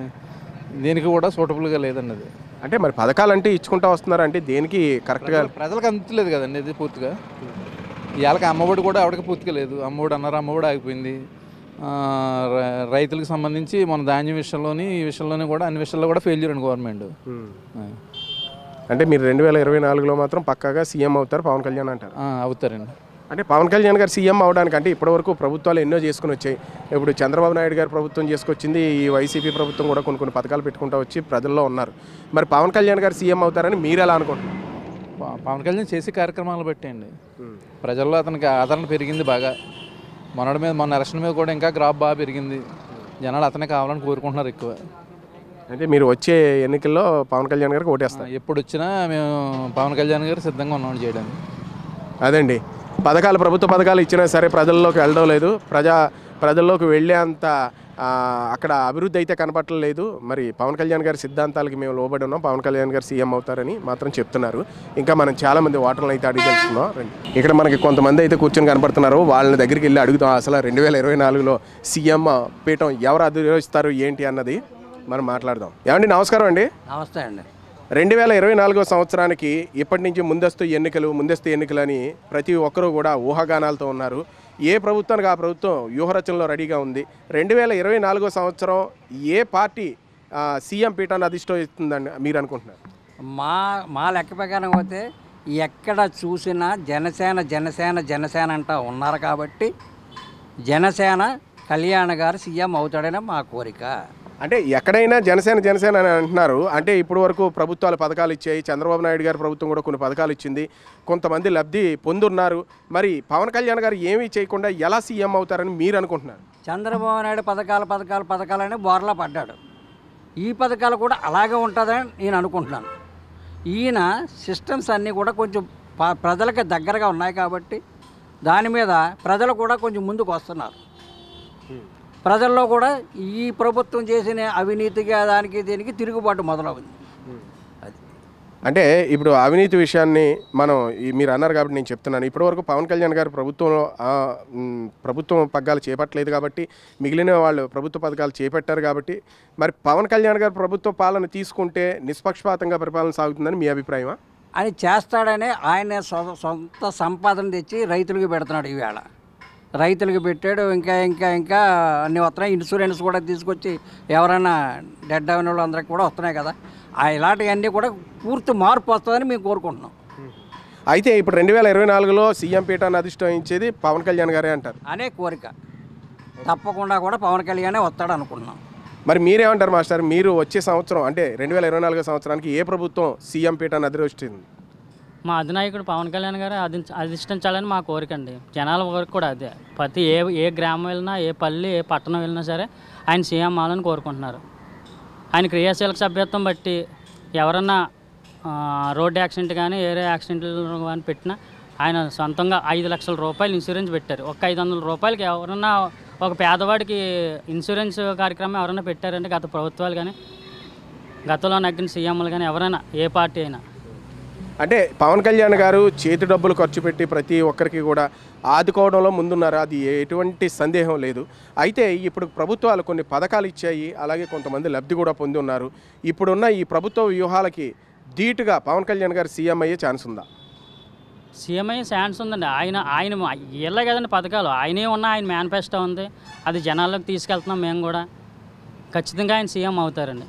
Speaker 8: దేనికి కూడా సూటబుల్గా లేదండి అది
Speaker 3: అంటే మరి పథకాలు అంటే ఇచ్చుకుంటా వస్తున్నారు అంటే దేనికి కరెక్ట్గా
Speaker 8: ప్రజలకు అందుతలేదు కదండి ఇది పూర్తిగా ఇవాళకి అమ్మఒడి కూడా ఆవిడకి పూర్తిగా లేదు అమ్మఒడి అన్నారు అమ్మఒడి ఆగిపోయింది ఆ, రై- రైతులకు సంబంధించి మన ధాన్యం విషయంలోని ఈ విషయంలోని కూడా అన్ని విషయాల్లో కూడా ఫెయిల్యూర్ అండి గవర్నమెంట్ ఆ.
Speaker 3: అంటే మీరు రెండు వేల ఇరవై నాలుగులో మాత్రం పక్కాగా సీఎం అవుతారు పవన్ కళ్యాణ్ అంటారు
Speaker 8: ఆ, అవుతారండి
Speaker 3: అంటే పవన్ కళ్యాణ్ గారు సీఎం అవడానికి అంటే ఇప్పటివరకు ప్రభుత్వాలు ఎన్నో చేసుకుని వచ్చాయి ఇప్పుడు చంద్రబాబు నాయుడు గారు ప్రభుత్వం చేసుకొచ్చింది ఈ వైసీపీ ప్రభుత్వం కూడా కొన్ని కొన్ని పథకాలు పెట్టుకుంటూ వచ్చి ప్రజల్లో ఉన్నారు మరి పవన్ కళ్యాణ్ గారు సీఎం అవుతారని మీరు ఎలా అనుకుంటున్నారు
Speaker 8: ప- పవన్ కళ్యాణ్ చేసే కార్యక్రమాలు బట్టి అండి ప్రజల్లో అతనికి ఆదరణ పెరిగింది బాగా మొన్నటి మీద మొన్న ఎలక్షన్ మీద కూడా ఇంకా గ్రాఫ్ బాగా పెరిగింది జనాలు అతనే కావాలని కోరుకుంటున్నారు ఎక్కువ
Speaker 3: అంటే మీరు వచ్చే ఎన్నికల్లో పవన్ కళ్యాణ్ గారికి
Speaker 8: ఆ,
Speaker 3: ఓటేస్తారు
Speaker 8: ఎప్పుడు వచ్చినా మేము పవన్ కళ్యాణ్ గారు సిద్ధంగా ఉన్నాం చేయడానికి
Speaker 3: అదండి పథకాలు ప్రభుత్వ పథకాలు ఇచ్చినా సరే ప్రజల్లోకి వెళ్ళడం లేదు ప్రజా ప్రజల్లోకి వెళ్ళే అంత ఆ, అక్కడ అభివృద్ధి అయితే కనపట్టలేదు మరి పవన్ కళ్యాణ్ గారి సిద్ధాంతాలకి మేము లోబడి ఉన్నాం పవన్ కళ్యాణ్ గారు సీఎం అవుతారని మాత్రం చెప్తున్నారు ఇంకా మనం చాలా మంది ఓటర్లు అయితే అడిగి తెలుసుకుందాం రండి ఇక్కడ మనకి కొంతమంది అయితే కూర్చొని కనపడుతున్నారు వాళ్ళ దగ్గరికి వెళ్ళి అడుగుతాం అసలు రెండు వేల ఇరవై నాలుగులో సీఎం పీఠం ఎవరు అధిరోహిస్తారు ఏంటి అన్నది మనం మాట్లాడదాం ఏమండి నమస్కారం అండి
Speaker 9: నమస్తే అండి
Speaker 3: రెండు వేల ఇరవై నాలుగో సంవత్సరానికి ఇప్పటి నుంచి ముందస్తు ఎన్నికలు ముందస్తు ఎన్నికలు అని ప్రతి ఒక్కరూ కూడా ఊహాగానాలతో ఉన్నారు ఏ ప్రభుత్వానికి ఆ ప్రభుత్వం వ్యూహరచనలో రెడీగా ఉంది రెండు వేల ఇరవై నాలుగో సంవత్సరం ఏ పార్టీ ఆ, సీఎం పీఠాన్ని అధిష్ఠిస్తుందని మీరు అనుకుంటున్నారు
Speaker 9: మా మా లెక్క ప్రకారం పోతే ఎక్కడ చూసినా జనసేన జనసేన జనసేన అంటా ఉన్నారు కాబట్టి జనసేన కళ్యాణ్ గారు సీఎం అవుతాడని మా కోరిక
Speaker 3: అంటే ఎక్కడైనా జనసేన జనసేన అని అంటున్నారు అంటే ఇప్పుడు వరకు ప్రభుత్వాలు పథకాలు ఇచ్చాయి చంద్రబాబు నాయుడు గారి ప్రభుత్వం కూడా కొన్ని పథకాలు ఇచ్చింది కొంతమంది లబ్ధి పొందున్నారు మరి పవన్ కళ్యాణ్ గారు ఏమీ చేయకుండా ఎలా సీఎం అవుతారని మీరు అనుకుంటున్నారు
Speaker 9: చంద్రబాబు నాయుడు పథకాలు పథకాలు పథకాలని బోర్లా పడ్డాడు ఈ పథకాలు కూడా అలాగే ఉంటుందని నేను అనుకుంటున్నాను ఈయన సిస్టమ్స్ అన్నీ కూడా కొంచెం ప- ప్రజలకు దగ్గరగా ఉన్నాయి కాబట్టి దాని మీద ప్రజలు కూడా కొంచెం ముందుకు వస్తున్నారు ప్రజల్లో కూడా ఈ ప్రభుత్వం చేసిన అవినీతిగా దానికి దీనికి తిరుగుబాటు మొదలవుంది
Speaker 3: అంటే ఇప్పుడు అవినీతి విషయాన్ని మనం ఈ- మీరు అన్నారు కాబట్టి నేను చెప్తున్నాను ఇప్పటివరకు పవన్ కళ్యాణ్ గారు ప్రభుత్వంలో ఆ, మ్, ప్రభుత్వం పగ్గాలు చేపట్టలేదు కాబట్టి మిగిలిన వాళ్ళు ప్రభుత్వ పథకాలు చేపట్టారు కాబట్టి మరి పవన్ కళ్యాణ్ గారు ప్రభుత్వ పాలన తీసుకుంటే నిష్పక్షపాతంగా పరిపాలన సాగుతుందని మీ అభిప్రాయమా
Speaker 9: అని చేస్తాడనే ఆయన సొ- సొంత సంపాదన తెచ్చి రైతులకు పెడుతున్నాడు ఈవేళ రైతులకు పెట్టాడు ఇంకా ఇంకా ఇంకా అన్ని వస్తున్నాయి ఇన్సూరెన్స్ కూడా తీసుకొచ్చి ఎవరైనా డెడ్ అయిన వాళ్ళందరికీ కూడా వస్తున్నాయి కదా ఆ ఇలాంటివన్నీ కూడా పూర్తి మార్పు వస్తుందని మేము కోరుకుంటున్నాం
Speaker 3: అయితే ఇప్పుడు రెండు వేల ఇరవై నాలుగులో సీఎం పీఠాన్ని అధిష్ఠించేది పవన్ కళ్యాణ్ గారే అంటారు
Speaker 9: అనే కోరిక తప్పకుండా కూడా పవన్ కళ్యాణే వస్తాడు అనుకుంటున్నాం
Speaker 3: మరి మీరేమంటారు మాస్టర్ మీరు వచ్చే సంవత్సరం అంటే రెండు వేల ఇరవై నాలుగో సంవత్సరానికి ఏ ప్రభుత్వం సీఎం పీఠాన్ని అధిరోష్టింది
Speaker 10: మా అధినాయకుడు పవన్ కళ్యాణ్ గారు అధి అధిష్ఠించాలని మా కోరిక అండి జనాల కోరిక కూడా అదే ప్రతి ఏ ఏ గ్రామం వెళ్ళినా ఏ పల్లి ఏ పట్టణం వెళ్ళినా సరే ఆయన సీఎం అవ్వాలని కోరుకుంటున్నారు ఆయన క్రియాశీలక సభ్యత్వం బట్టి ఎవరన్నా ఆ, రోడ్డు యాక్సిడెంట్ కానీ వేరే యాక్సిడెంట్లు కానీ పెట్టినా ఆయన సొంతంగా ఐదు లక్షల రూపాయలు ఇన్సూరెన్స్ పెట్టారు ఒక ఐదు వందల రూపాయలకి ఎవరన్నా ఒక పేదవాడికి ఇన్సూరెన్స్ కార్యక్రమం ఎవరైనా పెట్టారంటే గత ప్రభుత్వాలు కానీ గతంలో నగ్గిన సీఎంలు కానీ ఎవరైనా ఏ పార్టీ అయినా
Speaker 3: అంటే పవన్ కళ్యాణ్ గారు చేతి డబ్బులు ఖర్చు పెట్టి ప్రతి ఒక్కరికి కూడా ఆదుకోవడంలో ముందున్నారు అది ఎటువంటి సందేహం లేదు అయితే ఇప్పుడు ప్రభుత్వాలు కొన్ని పథకాలు ఇచ్చాయి అలాగే కొంతమంది లబ్ధి కూడా పొంది ఉన్నారు ఇప్పుడున్న ఈ ప్రభుత్వ వ్యూహాలకి ధీటుగా పవన్ కళ్యాణ్ గారు సీఎం అయ్యే ఛాన్స్ ఉందా
Speaker 10: సీఎం అయ్యే ఛాన్స్ ఉందండి ఆయన ఆయన వీళ్ళే కదండి పథకాలు ఆయనే ఉన్న ఆయన మేనిఫెస్టో ఉంది అది జనాల్లోకి తీసుకెళ్తున్నాం మేము కూడా ఖచ్చితంగా ఆయన సీఎం అవుతారండి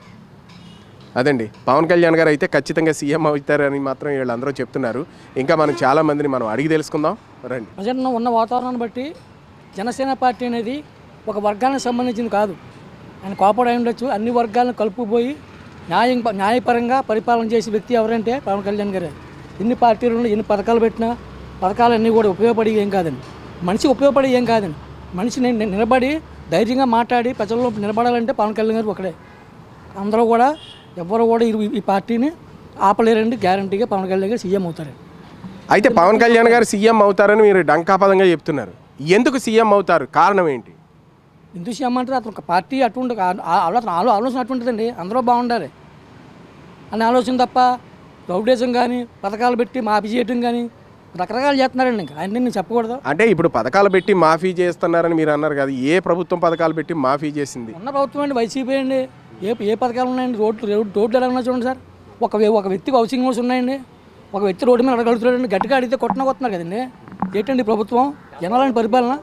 Speaker 3: అదండి పవన్ కళ్యాణ్ గారు అయితే ఖచ్చితంగా సీఎం అవుతారని మాత్రం వీళ్ళందరూ చెప్తున్నారు ఇంకా మనం చాలా మందిని మనం అడిగి తెలుసుకుందాం రండి
Speaker 11: ప్రజెంట్ ఉన్న వాతావరణాన్ని బట్టి జనసేన పార్టీ అనేది ఒక వర్గానికి సంబంధించింది కాదు ఆయన కోపడ అయి ఉండొచ్చు అన్ని వర్గాలను కలుపుకుపోయి న్యాయం న్యాయపరంగా పరిపాలన చేసే వ్యక్తి ఎవరంటే పవన్ కళ్యాణ్ గారే ఎన్ని పార్టీలు ఉన్నాయి, ఎన్ని పథకాలు పెట్టినా పథకాలన్నీ కూడా ఉపయోగపడి ఏం కాదండి మనిషి ఉపయోగపడి ఏం కాదండి మనిషి ని- ని- నిలబడి ధైర్యంగా మాట్లాడి ప్రజల్లో నిలబడాలంటే పవన్ కళ్యాణ్ గారు ఒకడే అందరూ కూడా ఎవరు కూడా ఈ- ఈ పార్టీని ఆపలేరండి గ్యారంటీగా పవన్ కళ్యాణ్ గారు సీఎం అవుతారండి
Speaker 3: అయితే పవన్ కళ్యాణ్ గారు సీఎం అవుతారని మీరు డంకాపదంగా చెప్తున్నారు ఎందుకు సీఎం అవుతారు కారణం ఏంటి
Speaker 11: ఎందుకు చేయమంటారు అతను ఒక పార్టీ అటువంటి ఆ- ఆ- ఆలోచన ఆలో ఆలోచన అటువంటిదండి అందరూ బాగుండాలి అనే ఆలోచన తప్ప రౌడేజం కానీ పథకాలు పెట్టి మాఫీ చేయటం కానీ రకరకాలు చేస్తున్నారండి ఇంకా ఆయన నేను చెప్పకూడదు
Speaker 3: అంటే ఇప్పుడు పథకాలు పెట్టి మాఫీ చేస్తున్నారని మీరు అన్నారు కదా ఏ ప్రభుత్వం పథకాలు పెట్టి మాఫీ చేసింది
Speaker 11: ఉన్న ప్రభుత్వం అండి వైసీపీ అండి ఏ ఏ పథకాలు ఉన్నాయండి రోడ్లు రోడ్లు రోడ్లు ఎలా ఉన్నాయి చూడండి సార్ ఒక వ్య- ఒక వ్యక్తికి హౌసింగ్ లోన్స్ ఉన్నాయండి ఒక వ్యక్తి రోడ్డు మీద అడగలుగుతున్నాడండి గట్టిగా అడిగితే కొట్టన కొడుతున్నారు కదండి ఏంటండి ఈ ప్రభుత్వం జనాలని పరిపాలన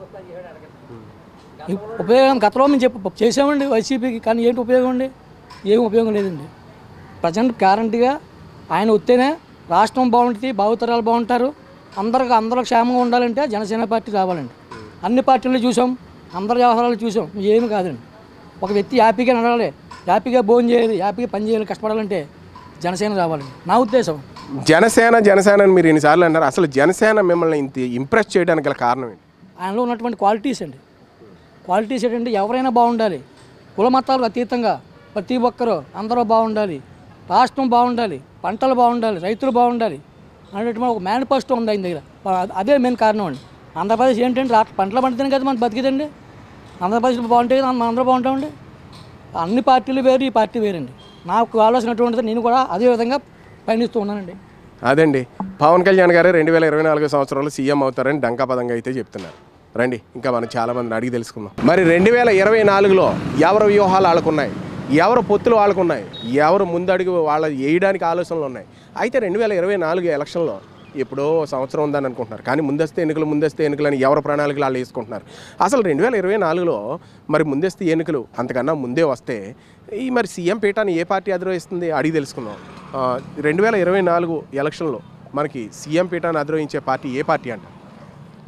Speaker 11: ఈ ఉపయోగం గతంలో మేము చెప్పు చేసామండి వైసీపీకి కానీ ఏంటి ఉపయోగం అండి ఏం ఉపయోగం లేదండి ప్రజెంట్ గ్యారంటీగా ఆయన వస్తేనే రాష్ట్రం బాగుంటుంది భావితరాలు బాగుంటారు అందరికి అందరూ క్షేమంగా ఉండాలంటే జనసేన పార్టీ రావాలండి అన్ని పార్టీలు చూసాం అందరి వ్యవహారాలు చూసాం ఏమి కాదండి ఒక వ్యక్తి హ్యాపీగా నడవాలి హ్యాపీగా భోజనం చేయాలి హ్యాపీగా పని చేయాలి కష్టపడాలంటే జనసేన రావాలండి నా ఉద్దేశం
Speaker 3: జనసేన జనసేన అని మీరు ఎన్నిసార్లు అన్నారు అసలు జనసేన మిమ్మల్ని ఇంత ఇంప్రెస్ చేయడానికి గల కారణం ఏంటి
Speaker 11: ఆయనలో ఉన్నటువంటి క్వాలిటీస్ అండి క్వాలిటీస్ ఏంటంటే ఎవరైనా బాగుండాలి కుల మతాలకు అతీతంగా ప్రతి ఒక్కరూ అందరూ బాగుండాలి రాష్ట్రం బాగుండాలి పంటలు బాగుండాలి రైతులు బాగుండాలి అనేటువంటి ఒక మేనిఫెస్టో ఉంది ఆయన దగ్గర అ- అదే మెయిన్ కారణం అండి ఆంధ్రప్రదేశ్ ఏంటంటే రా- పంటలు పండితేనే కదా మనకు బతికిదండి ఆంధ్రప్రదేశ్ బాగుంటే కదా మనం అందరూ బాగుంటామండి అన్ని పార్టీలు వేరు ఈ పార్టీ వేరండి నాకు ఆలోచన అటువంటిది నేను కూడా అదే విధంగా పయనిస్తూ ఉన్నానండి
Speaker 3: అదండి పవన్ కళ్యాణ్ గారు రెండు వేల ఇరవై నాలుగో సంవత్సరంలో సీఎం అవుతారని డంకాపదంగా అయితే చెప్తున్నారు రండి ఇంకా మనం చాలా మందిని అడిగి తెలుసుకుందాం మరి రెండు వేల ఇరవై నాలుగులో ఎవరు వ్యూహాలు వాళ్ళకున్నాయి ఎవరు పొత్తులు వాళ్ళకున్నాయి ఎవరు ముందడుగు వాళ్ళ వేయడానికి ఆలోచనలు ఉన్నాయి అయితే రెండు వేల ఇరవై నాలుగు ఎలక్షన్లో ఎప్పుడో సంవత్సరం ఉందని అనుకుంటున్నారు కానీ ముందస్తు ఎన్నికలు ముందస్తు ఎన్నికలు అని ఎవరి ప్రణాళికలు వాళ్ళు వేసుకుంటున్నారు అసలు రెండు వేల ఇరవై నాలుగులో మరి ముందస్తు ఎన్నికలు అంతకన్నా ముందే వస్తే ఈ మరి సీఎం పీఠాన్ని ఏ పార్టీ అధిరోహిస్తుంది అడిగి తెలుసుకుందాం రెండు వేల ఇరవై నాలుగు ఎలక్షన్లో మనకి సీఎం పీఠాన్ని అధిరోహించే పార్టీ ఏ పార్టీ అంట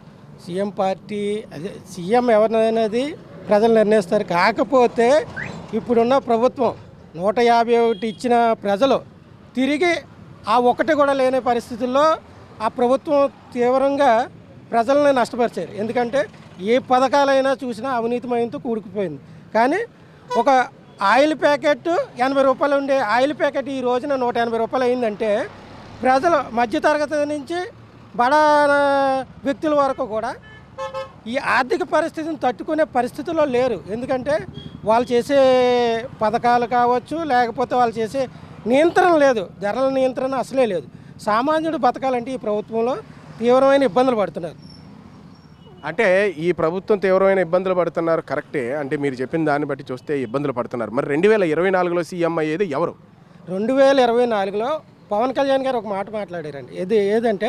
Speaker 12: సీఎం పార్టీ అదే సీఎం ఎవరిననేది ప్రజలు నిర్ణయిస్తారు కాకపోతే ఇప్పుడున్న ప్రభుత్వం నూట యాభై ఒకటి ఇచ్చిన ప్రజలు తిరిగి ఆ ఒకటి కూడా లేని పరిస్థితుల్లో ఆ ప్రభుత్వం తీవ్రంగా ప్రజల్ని నష్టపరిచారు ఎందుకంటే ఏ పథకాలైనా చూసినా అవినీతిమయంతో కూడుకుపోయింది కానీ ఒక ఆయిల్ ప్యాకెట్ ఎనభై రూపాయలు ఉండే ఆయిల్ ప్యాకెట్ ఈ రోజున నూట ఎనభై రూపాయలు అయిందంటే ప్రజలు మధ్యతరగతి నుంచి బడా వ్యక్తుల వరకు కూడా ఈ ఆర్థిక పరిస్థితిని తట్టుకునే పరిస్థితుల్లో లేరు ఎందుకంటే వాళ్ళు చేసే పథకాలు కావచ్చు లేకపోతే వాళ్ళు చేసే నియంత్రణ లేదు ధరల నియంత్రణ అసలే లేదు సామాన్యుడు బతకాలంటే ఈ ప్రభుత్వంలో తీవ్రమైన ఇబ్బందులు పడుతున్నారు
Speaker 3: అంటే ఈ ప్రభుత్వం తీవ్రమైన ఇబ్బందులు పడుతున్నారు కరెక్టే అంటే మీరు చెప్పిన దాన్ని బట్టి చూస్తే ఇబ్బందులు పడుతున్నారు మరి రెండు వేల ఇరవై నాలుగులో సీఎం అయ్యేది ఎవరు
Speaker 12: రెండు వేల ఇరవై నాలుగులో పవన్ కళ్యాణ్ గారు ఒక మాట మాట్లాడారండి ఏది ఏదంటే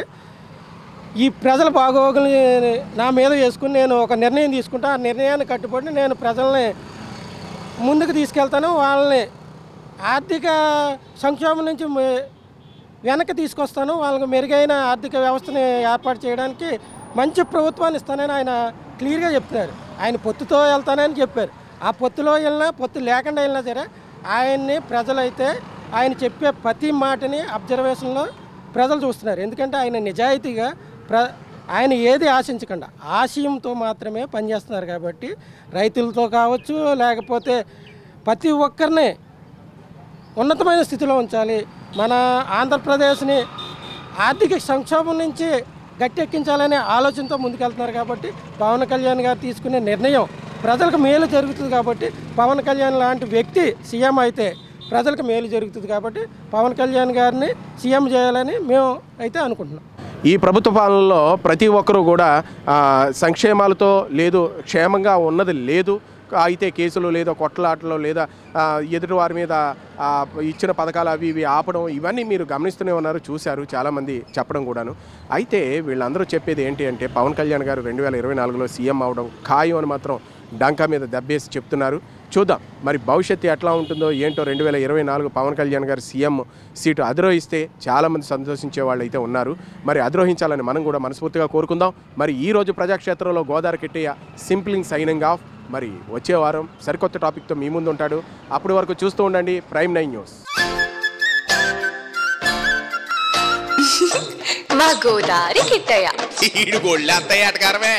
Speaker 12: ఈ ప్రజల బాగోగుల్ని నా మీద వేసుకుని నేను ఒక నిర్ణయం తీసుకుంటా ఆ నిర్ణయాన్ని కట్టుబడి నేను ప్రజల్ని ముందుకు తీసుకెళ్తాను వాళ్ళని ఆర్థిక సంక్షోభం నుంచి మె- వెనక్కి తీసుకొస్తాను వాళ్ళకి మెరుగైన ఆర్థిక వ్యవస్థని ఏర్పాటు చేయడానికి మంచి ప్రభుత్వాన్ని ఇస్తానని ఆయన క్లియర్గా చెప్తున్నారు ఆయన పొత్తుతో వెళ్తానని చెప్పారు ఆ పొత్తులో వెళ్ళినా పొత్తు లేకుండా వెళ్ళినా సరే ఆయన్ని ప్రజలైతే ఆయన చెప్పే ప్రతి మాటని అబ్జర్వేషన్లో ప్రజలు చూస్తున్నారు ఎందుకంటే ఆయన నిజాయితీగా ప్ర ఆయన ఏది ఆశించకుండా ఆశయంతో మాత్రమే పనిచేస్తున్నారు కాబట్టి రైతులతో కావచ్చు లేకపోతే ప్రతి ఒక్కరిని ఉన్నతమైన స్థితిలో ఉంచాలి మన ఆంధ్రప్రదేశ్ని ఆర్థిక సంక్షోభం నుంచి గట్టెక్కించాలనే ఆలోచనతో ముందుకెళ్తున్నారు కాబట్టి పవన్ కళ్యాణ్ గారు తీసుకునే నిర్ణయం ప్రజలకు మేలు జరుగుతుంది కాబట్టి పవన్ కళ్యాణ్ లాంటి వ్యక్తి సీఎం అయితే ప్రజలకు మేలు జరుగుతుంది కాబట్టి పవన్ కళ్యాణ్ గారిని సీఎం చేయాలని మేము అయితే అనుకుంటున్నాం
Speaker 3: ఈ ప్రభుత్వ పాలనలో ప్రతి ఒక్కరూ కూడా ఆ, సంక్షేమాలతో లేదు క్షేమంగా ఉన్నది లేదు అయితే కేసులు లేదా కొట్లాటలు లేదా ఆ, ఎదుటి వారి మీద ఆ, ఇచ్చిన పథకాలు అవి ఇవి ఆపడం ఇవన్నీ మీరు గమనిస్తూనే ఉన్నారు చూశారు చాలామంది చెప్పడం కూడాను అయితే వీళ్ళందరూ చెప్పేది ఏంటి అంటే పవన్ కళ్యాణ్ గారు రెండు వేల ఇరవై నాలుగులో సీఎం అవడం ఖాయం అని మాత్రం డంకా మీద దెబ్బేసి చెప్తున్నారు చూద్దాం మరి భవిష్యత్తు ఎట్లా ఉంటుందో ఏంటో రెండు వేల ఇరవై నాలుగు పవన్ కళ్యాణ్ గారు సీఎం సీటు అధిరోహిస్తే చాలామంది సంతోషించే వాళ్ళు అయితే ఉన్నారు మరి అధిరోహించాలని మనం కూడా మనస్ఫూర్తిగా కోరుకుందాం మరి ఈ రోజు ప్రజాక్షేత్రంలో గోదావరి కిట్టయ్య సింప్లింగ్ సైనింగ్ ఆఫ్ మరి వచ్చే వారం సరికొత్త టాపిక్తో మీ ముందు ఉంటాడు అప్పటి వరకు చూస్తూ ఉండండి ప్రైమ్ నైన్ న్యూస్
Speaker 1: మా గోదారి కిట్టయ్య
Speaker 2: ఈడు గొళ్ళంతా ఎటకారమే